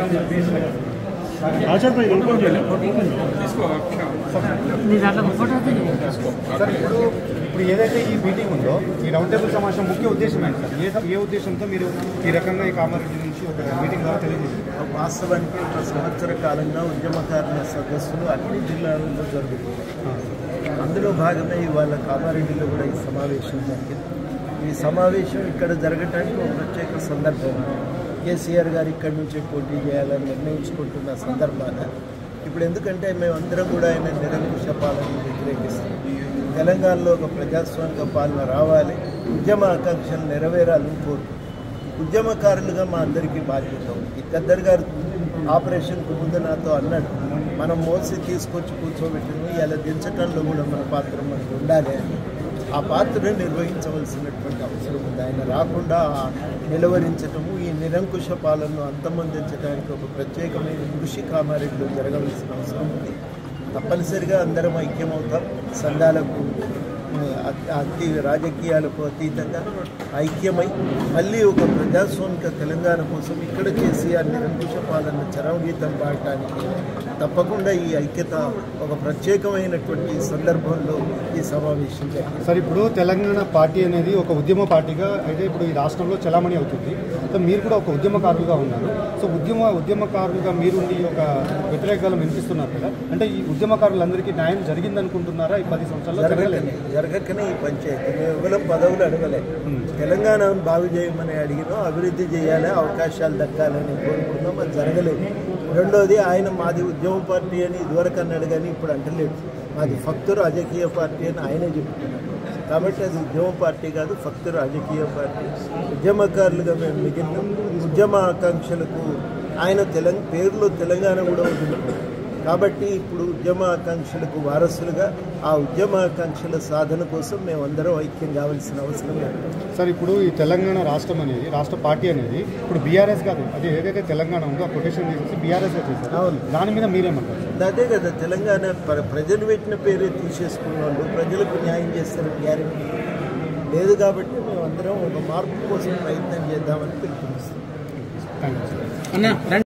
ఆచార్య నీ దాంట్లో ఫోటో అయితే సార్ ఇప్పుడు ఇప్పుడు ఏదైతే ఈ మీటింగ్ ఉందో ఈ రౌండ్ టేబుల్ సమావేశం ముఖ్య ఉద్దేశం ఏంటి సార్ ఏ ఏ ఉద్దేశంతో మీరు ఈ రకంగా ఈ కామారెడ్డి నుంచి ఒక మీటింగ్ ద్వారా తెలియజేశారు వాస్తవానికి ఒక సంవత్సర కాలంగా ఉద్యమకారుల సదస్సులు అన్ని జిల్లాలలో జరుగుతున్నాయి అందులో భాగమే ఇవాళ కామారెడ్డిలో కూడా ఈ సమావేశం జరిగింది ఈ సమావేశం ఇక్కడ జరగటానికి ఒక ప్రత్యేక సందర్భం కేసీఆర్ గారు ఇక్కడి నుంచే పోటీ చేయాలని నిర్ణయించుకుంటున్న సందర్భాన ఇప్పుడు ఎందుకంటే మేమందరం కూడా ఆయన నిరంకుశ పాలనను వ్యతిరేకిస్తాం తెలంగాణలో ఒక ప్రజాస్వామిక పాలన రావాలి ఉద్యమ ఆకాంక్షలు నెరవేరాలని కోరుకుంటున్నాం ఉద్యమకారులుగా మా అందరికీ బాధ్యత ఉంది గద్దర్ గారు ఆపరేషన్కు ముందు నాతో అన్నాడు మనం మోసి తీసుకొచ్చి కూర్చోబెట్టిన ఇలా దించటంలో కూడా మన పాత్ర మనకు ఉండాలి అని ఆ పాత్రను నిర్వహించవలసినటువంటి అవసరం ఉంది ఆయన రాకుండా నిలవరించటము ఈ నిరంకుశ పాలనను అంతమొందించడానికి ఒక ప్రత్యేకమైన కృషి కామారెడ్డిలో జరగవలసిన అవసరం ఉంది తప్పనిసరిగా అందరం ఐక్యమవుతాం సంఘాలకు అ- అతి రాజకీయాలకు అతీతంగా ఐక్యమై మళ్ళీ ఒక ప్రజాస్వామిక తెలంగాణ కోసం ఇక్కడ కేసీఆర్ నిరంకుశ పాలన చరవగీతం పాడటానికి తప్పకుండా ఈ ఐక్యత ఒక ప్రత్యేకమైనటువంటి సందర్భంలో ఈ సమావేశం జరిగింది సార్ ఇప్పుడు తెలంగాణ పార్టీ అనేది ఒక ఉద్యమ పార్టీగా అయితే ఇప్పుడు ఈ రాష్ట్రంలో చలామణి అవుతుంది సో మీరు కూడా ఒక ఉద్యమకారులుగా ఉన్నారు సో ఉద్యమ ఉద్యమకారులుగా మీరు ఈ ఒక వ్యతిరేకాలను వినిపిస్తున్నారు కదా అంటే ఈ ఉద్యమకారులందరికీ న్యాయం జరిగిందనుకుంటున్నారా ఈ పది సంవత్సరాల్లో జరగలేదు జరగకనే జరగకనే ఈ పంచాయతీ మేము ఎవరం పదవులు అడగలే తెలంగాణను బాగు చేయమని అడిగినాం అభివృద్ధి చేయాలి అవకాశాలు దక్కాలని కోరుకున్నాం అది జరగలేదు రెండోది ఆయన మాది ఉద్యమ పార్టీ అని ఇదివరకు అన్నాడు కానీ ఇప్పుడు అంటలేడు మాది ఫక్తు రాజకీయ పార్టీ అని ఆయనే చెప్తున్నాడు కాబట్టి అది ఉద్యమ పార్టీ కాదు ఫక్తు రాజకీయ పార్టీ ఉద్యమకారులుగా మేము మిగిలిన ఉద్యమ ఆకాంక్షలకు ఆయన తెలంగాణ పేరులో తెలంగాణ కూడా ఉంది కాబట్టి ఇప్పుడు ఉద్యమ ఆకాంక్షలకు వారసులుగా ఆ ఉద్యమ ఆకాంక్షల సాధన కోసం మేమందరం ఐక్యం కావాల్సిన అవసరం ఉంది సార్ ఇప్పుడు ఈ తెలంగాణ రాష్ట్రం అనేది రాష్ట్ర పార్టీ అనేది ఇప్పుడు బీఆర్ఎస్ కాదు అది ఏదైతే తెలంగాణ ఉందో ఆ కొటేషన్ తీసేసి బీఆర్ఎస్ చేశారు అవును. దాని మీద మీరేమంటారు సార్ అదే కదా తెలంగాణ ప్ర- ప్రజలు పెట్టిన పేరే తీసేసుకున్న వాళ్ళు ప్రజలకు న్యాయం చేస్తారని గ్యారెంటీ లేదు కాబట్టి మేమందరం ఒక మార్పు కోసం ప్రయత్నం చేద్దామని పిలుపునిస్తాం థ్యాంక్ యూ సార్ అన్న